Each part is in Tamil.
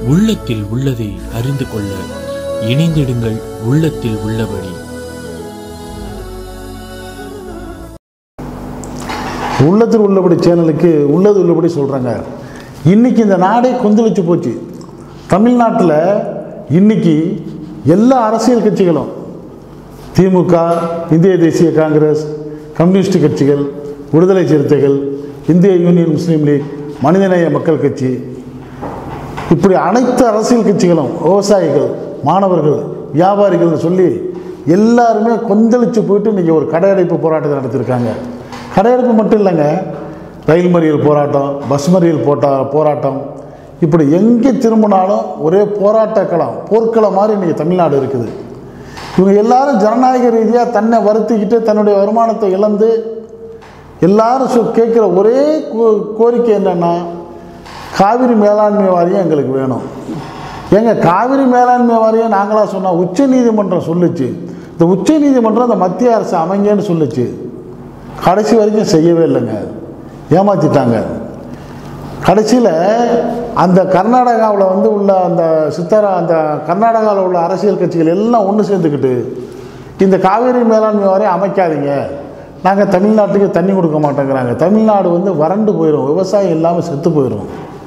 உள்ளத்தில் உள்ளதை அறிந்து கொள்ள இணைந்திடுங்கள் உள்ளத்தில் உள்ளபடி உள்ளத்தில் உள்ளபடி சேனலுக்கு உள்ளது உள்ளபடி சொல்கிறாங்க இன்னைக்கு இந்த நாடே கொந்தளிச்சு போச்சு தமிழ்நாட்டில் இன்னைக்கு எல்லா அரசியல் கட்சிகளும் திமுக இந்திய தேசிய காங்கிரஸ் கம்யூனிஸ்ட் கட்சிகள் விடுதலை சிறுத்தைகள் இந்திய யூனியன் முஸ்லீம் லீக் மனிதநேய மக்கள் கட்சி இப்படி அனைத்து அரசியல் கட்சிகளும் விவசாயிகள் மாணவர்கள் வியாபாரிகள்னு சொல்லி எல்லாருமே கொந்தளிச்சு போயிட்டு இன்றைக்கி ஒரு கடையடைப்பு போராட்டத்தை நடத்தியிருக்காங்க கடையடைப்பு மட்டும் இல்லைங்க ரயில் மறியல் போராட்டம் பஸ் மறியல் போட்டா போராட்டம் இப்படி எங்கே திரும்பினாலும் ஒரே போராட்ட களம் போர்க்களம் மாதிரி இன்றைக்கி தமிழ்நாடு இருக்குது இவங்க எல்லாரும் ஜனநாயக ரீதியாக தன்னை வருத்திக்கிட்டு தன்னுடைய வருமானத்தை இழந்து எல்லாரும் சொ கேட்குற ஒரே கோ- கோரிக்கை என்னென்னா காவிரி மேலாண்மை வாரியம் எங்களுக்கு வேணும் ஏங்க காவிரி மேலாண்மை வாரியம் நாங்களாக சொன்னோம் உச்ச நீதிமன்றம் சொல்லுச்சு இந்த உச்ச நீதிமன்றம் இந்த மத்திய அரசு அமைங்கன்னு சொல்லுச்சு கடைசி வரைக்கும் செய்யவே இல்லைங்க ஏமாற்றிட்டாங்க கடைசியில் அந்த கர்நாடகாவில் வந்து உள்ள அந்த சித்தரா அந்த கர்நாடகாவில் உள்ள அரசியல் கட்சிகள் எல்லாம் ஒன்று சேர்ந்துக்கிட்டு இந்த காவேரி மேலாண்மை வாரியம் அமைக்காதீங்க நாங்கள் தமிழ்நாட்டுக்கு தண்ணி கொடுக்க மாட்டேங்கிறாங்க தமிழ்நாடு வந்து வறண்டு போயிடும் விவசாயம் இல்லாமல் செத்து போயிடும்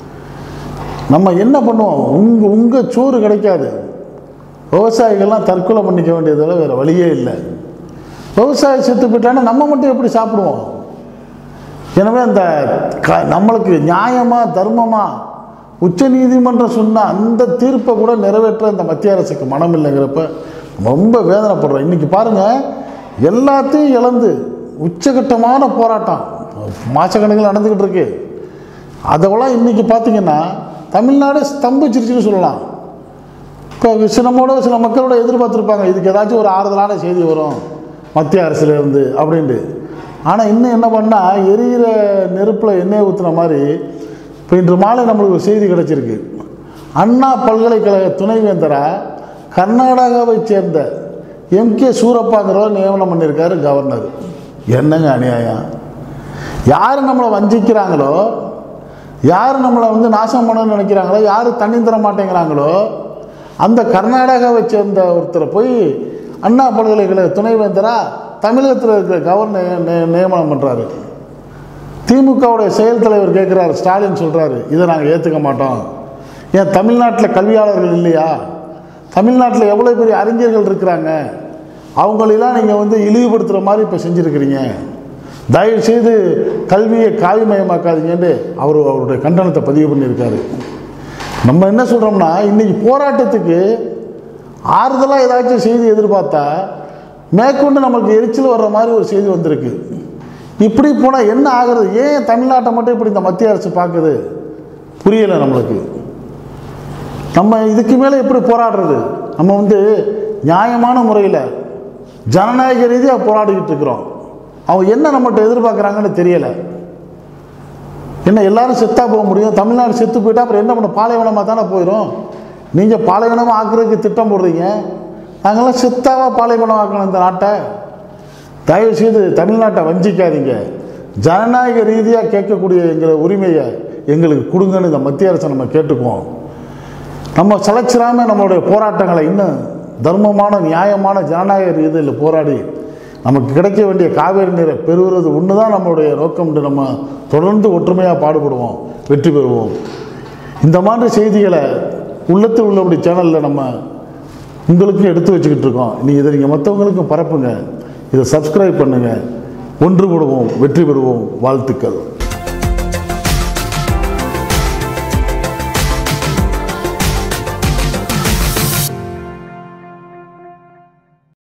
நம்ம என்ன பண்ணுவோம் உங்கள் உங்கள் சோறு கிடைக்காது விவசாயிகள்லாம் தற்கொலை பண்ணிக்க வேண்டியதில் வேறு வழியே இல்லை விவசாயம் செத்து போயிட்டானா நம்ம மட்டும் எப்படி சாப்பிடுவோம் எனவே அந்த க நம்மளுக்கு நியாயமாக தர்மமாக உச்ச நீதிமன்றம் சொன்ன அந்த தீர்ப்பை கூட நிறைவேற்ற இந்த மத்திய அரசுக்கு மனம் இல்லைங்கிறப்ப ரொம்ப வேதனைப்படுறோம் இன்றைக்கி பாருங்கள் எல்லாத்தையும் இழந்து உச்சகட்டமான போராட்டம் மாசக்கணக்கில் நடந்துக்கிட்டு இருக்கு அதெல்லாம் இன்றைக்கி பார்த்தீங்கன்னா தமிழ்நாடு ஸ்தம்பிச்சிருச்சுன்னு சொல்லலாம் இப்போ சிலமோட சில மக்களோட எதிர்பார்த்துருப்பாங்க இதுக்கு ஏதாச்சும் ஒரு ஆறுதலான செய்தி வரும் மத்திய அரசுலேருந்து அப்படின்ட்டு ஆனால் இன்னும் என்ன பண்ணால் எரியிற நெருப்பில் எண்ணெய் ஊற்றுன மாதிரி இப்போ இன்று மாலை நம்மளுக்கு ஒரு செய்தி கிடைச்சிருக்கு அண்ணா பல்கலைக்கழக துணைவேந்தராக கர்நாடகாவைச் சேர்ந்த எம்கே சூரப்பாங்கிறவர் நியமனம் பண்ணியிருக்காரு கவர்னர் என்னங்க அநியாயம் யார் நம்மளை வஞ்சிக்கிறாங்களோ யார் நம்மளை வந்து நாசம் பண்ணணும்னு நினைக்கிறாங்களோ யார் தண்ணி தர மாட்டேங்கிறாங்களோ அந்த கர்நாடகாவை சேர்ந்த ஒருத்தரை போய் அண்ணா பல்கலைக்கழக துணைவேந்தரா தமிழகத்தில் இருக்கிற கவர்னர் நி- நியமனம் பண்ணுறாரு திமுகவுடைய செயல் தலைவர் கேட்குறாரு ஸ்டாலின் சொல்கிறாரு இதை நாங்கள் ஏற்றுக்க மாட்டோம் ஏன் தமிழ்நாட்டில் கல்வியாளர்கள் இல்லையா தமிழ்நாட்டில் எவ்வளோ பெரிய அறிஞர்கள் இருக்கிறாங்க அவங்களெல்லாம் நீங்கள் வந்து இழிவுபடுத்துகிற மாதிரி இப்போ செஞ்சுருக்கிறீங்க தயவு செய்து கல்வியை காவிமயமாக்காதீங்கன்னு அவர் அவருடைய கண்டனத்தை பதிவு பண்ணியிருக்காரு நம்ம என்ன சொல்கிறோம்னா இன்றைக்கி போராட்டத்துக்கு ஆறுதலாக ஏதாச்சும் செய்தி எதிர்பார்த்தா மேற்கொண்டு நம்மளுக்கு எரிச்சல் வர்ற மாதிரி ஒரு செய்தி வந்திருக்கு இப்படி போனால் என்ன ஆகுறது ஏன் தமிழ்நாட்டை மட்டும் இப்படி இந்த மத்திய அரசு பார்க்குது புரியலை நம்மளுக்கு நம்ம இதுக்கு மேலே எப்படி போராடுறது நம்ம வந்து நியாயமான முறையில் ஜனநாயக ரீதியாக போராடிக்கிட்டு இருக்கிறோம் அவங்க என்ன நம்மகிட்ட எதிர்பார்க்குறாங்கன்னு தெரியலை என்ன எல்லாரும் செத்தா போக முடியும் தமிழ்நாடு செத்து போயிட்டா அப்புறம் என்ன பண்ண பாலைவனமாக தானே போயிடும் நீங்கள் பாலைவனமாக ஆக்குறதுக்கு திட்டம் போடுறீங்க நாங்களாம் செத்தாவா பாலைவனம் ஆக்கணும் இந்த நாட்டை தயவு செய்து தமிழ்நாட்டை வஞ்சிக்காதீங்க ஜனநாயக ரீதியாக கேட்கக்கூடிய எங்கள் உரிமையை எங்களுக்கு கொடுங்கன்னு இந்த மத்திய அரசை நம்ம கேட்டுக்குவோம் நம்ம சலைச்சிராமல் நம்மளுடைய போராட்டங்களை இன்னும் தர்மமான நியாயமான ஜனநாயக ரீதியில் போராடி நமக்கு கிடைக்க வேண்டிய காவேரி நீரை பெறுவது ஒன்று தான் நம்மளுடைய நோக்கம் என்று நம்ம தொடர்ந்து ஒற்றுமையாக பாடுபடுவோம் வெற்றி பெறுவோம் இந்த மாதிரி செய்திகளை உள்ளத்தில் உள்ளபடி சேனலில் நம்ம உங்களுக்கும் எடுத்து வச்சுக்கிட்டு இருக்கோம் நீங்கள் இதை நீங்கள் மற்றவங்களுக்கும் பரப்புங்க இதை சப்ஸ்கிரைப் பண்ணுங்கள் ஒன்றுபடுவோம் வெற்றி பெறுவோம் வாழ்த்துக்கள்